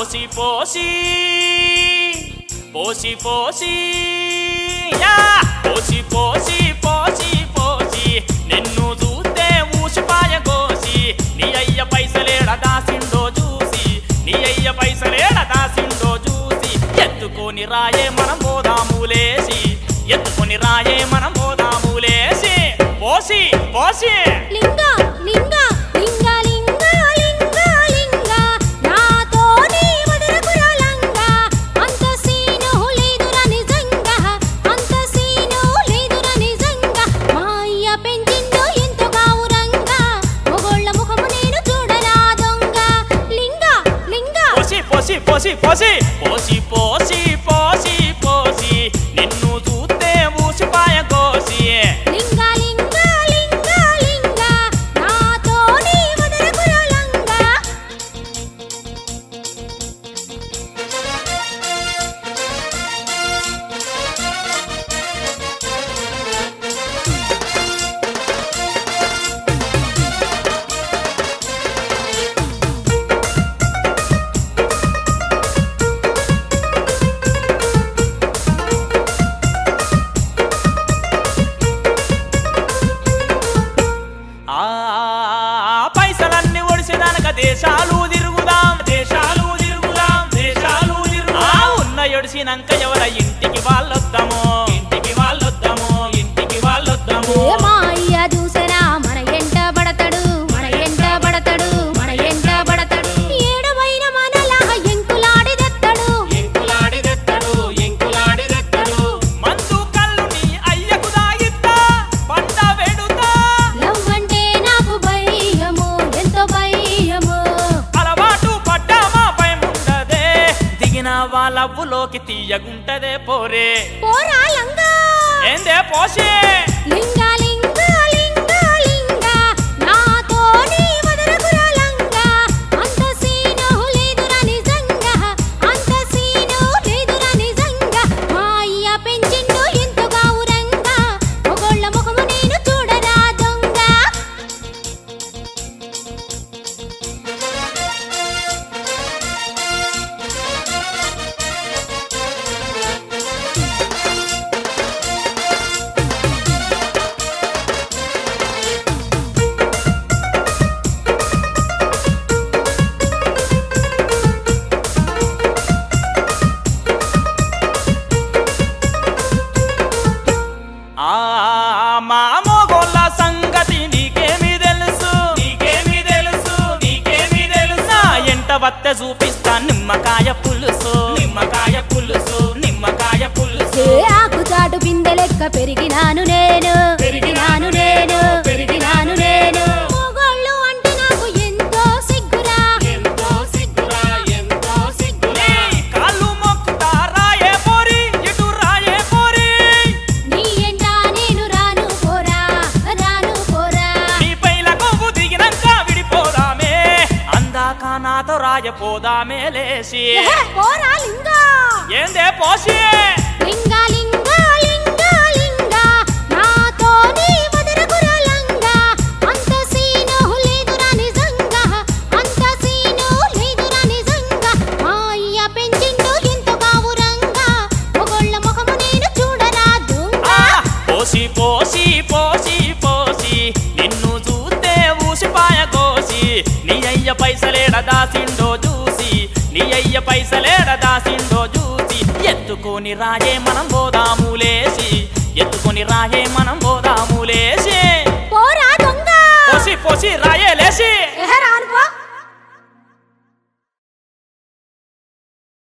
పోసి పోసి పోసి పోసి యా పోసి పోసి పోసి పోసి నిన్ను చూస్తే ఊసిపాయ కోసి నీ అయ్య పైసలేడ దాసిండో చూసి నీ అయ్య పైసలేడ దాసిండో చూసి ఎత్తుకొని రాయే మనం పోదాములేసి ఎత్తుకొని రాయే మనం పోదాములేసి పోసి పోసి లింగ లింగ లింగ లింగ లింగ లింగ నాతోని వదలకురా లంగ అంత సీను లేదురా నిజంగా అంత సీను లేదురా నిజంగా మా అయ్య పెంచిందో ఎంతో గావురంగా మొగోళ్ళ ముఖము నేను చూడరా దొంగ లింగ లింగ పోసి పోసి పోసి పోసి పోసి పోసి పోసి పోసి నిన్ను చూస్తే ఊసిపాయ కోసి లింగ లింగ లింగ లింగ నాతోని వదలకురా లంగ ఆ పైసలన్నీ ఒడిసేదానక దేశాలు తిరుగుదాం దేశాలు తిరుగుదాం దేశాలు తిరుగుదాం ఆ ఉన్న ఎడిసినాక ఎవర ఇంటికి వాళ్ళొద్దాము ఇంటికి వాళ్ళొద్దాము ఇంటికి వాళ్ళొద్దాము ఏ మా అయ్య చూసరా మన ఎంట పడతాడు మన ఎంట పడతాడు మన ఎంట పడతాడు ఏడవైన మనలా ఎంకులాడిదెత్తడు ఎంకులాడిదెత్తడు ఎంకులాడిదెత్తడు మందు కళ్ళు నీ అయ్యకు దాగిత్తా పంట వెడుతా లవ్ అంటే నాకు భయము ఎంతో భయము అలవాటు పడ్డామా భయముండదే దిగిన వాళ్ళవ్వులోకి తీయగుంటదే పోరే పోరా లంగా ఏందే పోసే లింగ లింగ లింగ లింగ నాతోని వదలకురా లంగ అంత సీను లేదురా నిజంగా అంత సీను లేదురా నిజంగా మా అయ్య పెంచిండు ఎంతో గావురంగా మొగోళ్ళ ముఖము నేను చూడరా దొంగ ఆ మా మొగోళ్ళ సంగతి నీకేమి తెలుసు నీకేమి తెలుసు నీకేమి తెలుసు ఎంట వత్త చూపిస్తా నిమ్మకాయ పులుసు నిమ్మకాయ పులుసు నిమ్మకాయ పులుసు ఏ ఆకు చాటు పిందె లెక్క పెరిగినాను నేను పెరిగినాను నేను పెరిగినాను నేను మొగోళ్ళు అంటే నాకు ఎంతో సిగ్గురా ఎంతో సిగ్గురా ఎంతో సిగ్గురా కాళ్ళు మొక్కుతా రాయే పోరి ఇటు రాయే పోరి నీ ఎంట నేను రాను పోరా రాను పోరా నీ పైల కొవ్వు దిగినాక విడిపోదామే అందాక నాతో రాయపోదామే లేసి ఎహె, పోరా లింగా ఏందే పోసి లింగ లింగ లింగ లింగ నాతోని వదలకురా లంగ అంత సీను లేదురా నిజంగా అంత సీను లేదురా నిజంగా మా అయ్య పెంచిండు ఎంతో గావురంగా మొగోళ్ళ ముఖము నేను చూడరా దొంగ ఆ! పోసి పోసి పోసి పోసి నిన్ను చూస్తే ఊసిపాయ కోసి నీ అయ్య పైసలేడ దాసిండో చూసి నీ అయ్య పైసలేడ దాసిండో చూసి ఎత్తుకొని రాయే మనం పోదాములేసి ఎత్తుకొని రాయే మనం